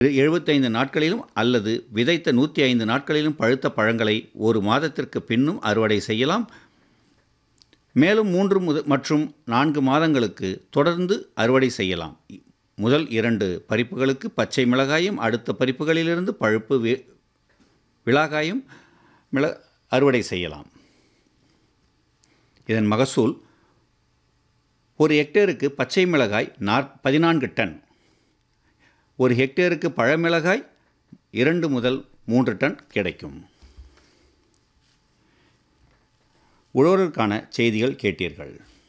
எழுபத்தைந்து நாட்களிலும் அல்லது விதைத்த நூற்றி ஐந்து நாட்களிலும் பழுத்த பழங்களை ஒரு மாதத்திற்கு பின்னும் அறுவடை செய்யலாம் மேலும் மூன்று முத மற்றும் நான்கு மாதங்களுக்கு தொடர்ந்து அறுவடை செய்யலாம் முதல் இரண்டு பறிப்புகளுக்கு பச்சை மிளகாயும் அடுத்த பறிப்புகளிலிருந்து பழுப்பு வி விளாகாயும் மிள அறுவடை செய்யலாம் இதன் மகசூல் ஒரு ஹெக்டேருக்கு பச்சை மிளகாய் நாற் பதினான்கு டன் ஒரு ஹெக்டேருக்கு பழமிளகாய் இரண்டு முதல் மூன்று டன் கிடைக்கும் உழவருக்கான செய்திகள் கேட்டீர்கள்